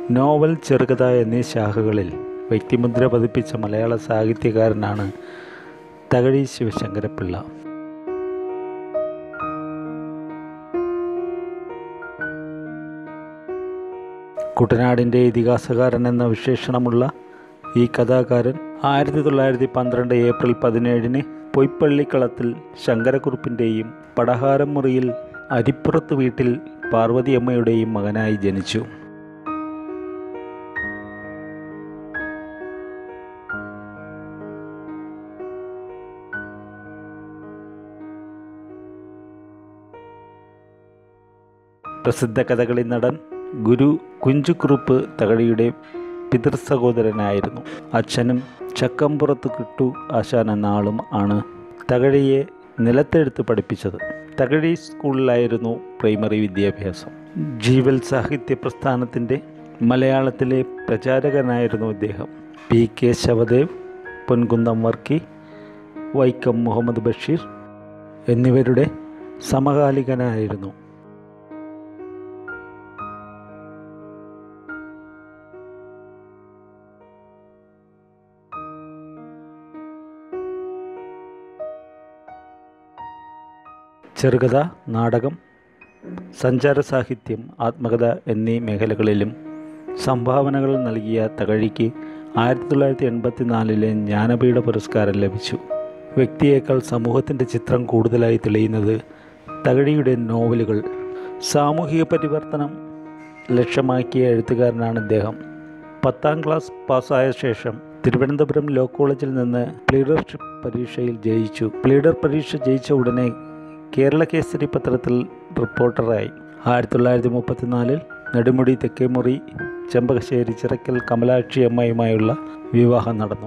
novel ചെറുകഥ എന്നീ ശാഖകളിൽ വ്യക്തിമുദ്ര പതിപ്പിച്ച മലയാള സാഹിത്യകാരനാണ് തകഴി ശിവശങ്കരപ്പിള്ള കുട്ടനാടിൻ്റെ ഇതിഹാസകാരൻ എന്ന വിശേഷണമുള്ള ഈ കഥാകാരൻ ആയിരത്തി തൊള്ളായിരത്തി പന്ത്രണ്ട് ഏപ്രിൽ പതിനേഴിന് പൊയ്പ്പള്ളിക്കളത്തിൽ ശങ്കരക്കുറുപ്പിൻ്റെയും പടഹാരം മുറിയിൽ അരിപ്പുറത്ത് വീട്ടിൽ പാർവതിയമ്മയുടെയും മകനായി ജനിച്ചു പ്രസിദ്ധ കഥകളി നടൻ ഗുരു കുഞ്ചുകുറുപ്പ് തകഴിയുടെ പിതൃ സഹോദരനായിരുന്നു അച്ഛനും ചക്കമ്പുറത്ത് കിട്ടു ആശാൻ എന്ന ആളും ആണ് തകഴിയെ നിലത്തെഴുത്ത് പഠിപ്പിച്ചത് തകഴി സ്കൂളിലായിരുന്നു പ്രൈമറി വിദ്യാഭ്യാസം ജീവൽ സാഹിത്യ പ്രസ്ഥാനത്തിൻ്റെ മലയാളത്തിലെ പ്രചാരകനായിരുന്നു ഇദ്ദേഹം പി കെ ശവദേവ് പൊൻകുന്നം വർക്കി വൈക്കം മുഹമ്മദ് ബഷീർ എന്നിവരുടെ സമകാലികനായിരുന്നു ചെറുകഥ നാടകം സഞ്ചാര സാഹിത്യം ആത്മകഥ എന്നീ മേഖലകളിലും സംഭാവനകൾ നൽകിയ തകഴിക്ക് ആയിരത്തി തൊള്ളായിരത്തി എൺപത്തി നാലിലെ ജ്ഞാനപീഠ പുരസ്കാരം ലഭിച്ചു വ്യക്തിയേക്കാൾ സമൂഹത്തിൻ്റെ ചിത്രം കൂടുതലായി തെളിയുന്നത് തകഴിയുടെ നോവലുകൾ സാമൂഹിക പരിവർത്തനം ലക്ഷ്യമാക്കിയ എഴുത്തുകാരനാണ് ഇദ്ദേഹം പത്താം ക്ലാസ് പാസ്സായ ശേഷം തിരുവനന്തപുരം ലോ കോളേജിൽ നിന്ന് പ്ലീഡർഷിപ്പ് പരീക്ഷയിൽ ജയിച്ചു പ്ലീഡർ പരീക്ഷ ജയിച്ച ഉടനെ കേരള കേസരി പത്രത്തിൽ റിപ്പോർട്ടറായി ആയിരത്തി തൊള്ളായിരത്തി മുപ്പത്തിനാലിൽ നെടുമുടി തെക്കേമുറി ചെമ്പകശ്ശേരി ചിറക്കൽ കമലാക്ഷി അമ്മയുമായുള്ള വിവാഹം നടന്നു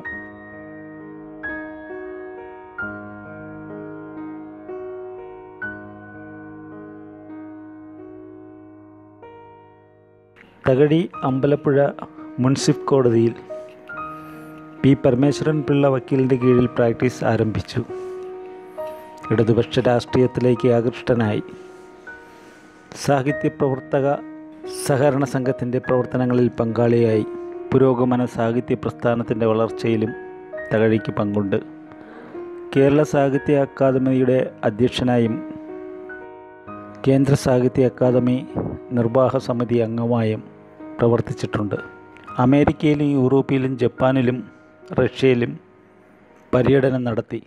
തകഴി അമ്പലപ്പുഴ മുൻസിഫ് കോടതിയിൽ പി പരമേശ്വരൻ പിള്ള വക്കീലിൻ്റെ കീഴിൽ പ്രാക്ടീസ് ആരംഭിച്ചു ഇടതുപക്ഷ രാഷ്ട്രീയത്തിലേക്ക് ആകൃഷ്ടനായി സാഹിത്യ പ്രവർത്തക സഹകരണ സംഘത്തിൻ്റെ പ്രവർത്തനങ്ങളിൽ പങ്കാളിയായി പുരോഗമന സാഹിത്യ പ്രസ്ഥാനത്തിൻ്റെ വളർച്ചയിലും തകഴിക്ക് പങ്കുണ്ട് കേരള സാഹിത്യ അക്കാദമിയുടെ അധ്യക്ഷനായും കേന്ദ്ര സാഹിത്യ അക്കാദമി നിർവാഹ സമിതി അംഗമായും പ്രവർത്തിച്ചിട്ടുണ്ട് അമേരിക്കയിലും യൂറോപ്പിലും ജപ്പാനിലും റഷ്യയിലും പര്യടനം നടത്തി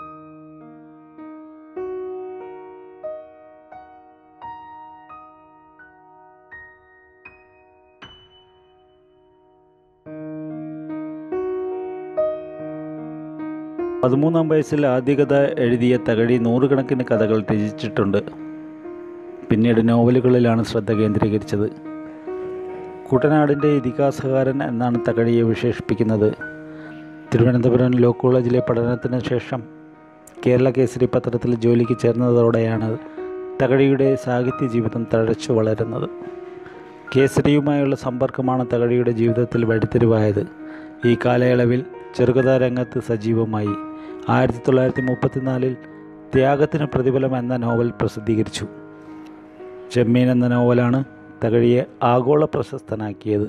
പതിമൂന്നാം വയസ്സിൽ ആദ്യ കഥ എഴുതിയ തകഴി നൂറുകണക്കിന് കഥകൾ രചിച്ചിട്ടുണ്ട് പിന്നീട് നോവലുകളിലാണ് ശ്രദ്ധ കേന്ദ്രീകരിച്ചത് കുട്ടനാടിൻ്റെ ഇതിഹാസകാരൻ എന്നാണ് തകഴിയെ വിശേഷിപ്പിക്കുന്നത് തിരുവനന്തപുരം ലോ കോളേജിലെ പഠനത്തിന് ശേഷം കേരള കേസരി പത്രത്തിൽ ജോലിക്ക് ചേർന്നതോടെയാണ് തകഴിയുടെ സാഹിത്യ ജീവിതം തഴച്ചു വളരുന്നത് കേസരിയുമായുള്ള സമ്പർക്കമാണ് തകഴിയുടെ ജീവിതത്തിൽ വഴിത്തിരിവായത് ഈ കാലയളവിൽ ചെറുകഥാ രംഗത്ത് സജീവമായി ആയിരത്തി തൊള്ളായിരത്തി മുപ്പത്തിനാലിൽ ത്യാഗത്തിന് പ്രതിഫലം എന്ന നോവൽ പ്രസിദ്ധീകരിച്ചു ചെമ്മീൻ എന്ന നോവലാണ് തകഴിയെ ആഗോള പ്രശസ്തനാക്കിയത്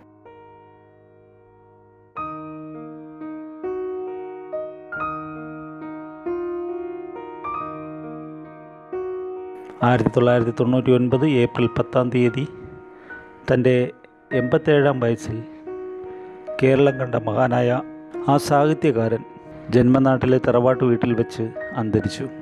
ആയിരത്തി തൊള്ളായിരത്തി തൊണ്ണൂറ്റി ഒൻപത് ഏപ്രിൽ പത്താം തീയതി തൻ്റെ എൺപത്തേഴാം വയസ്സിൽ കേരളം കണ്ട മഹാനായ ആ സാഹിത്യകാരൻ ജന്മനാട്ടിലെ തറവാട്ട് വീട്ടിൽ വെച്ച് അന്തരിച്ചു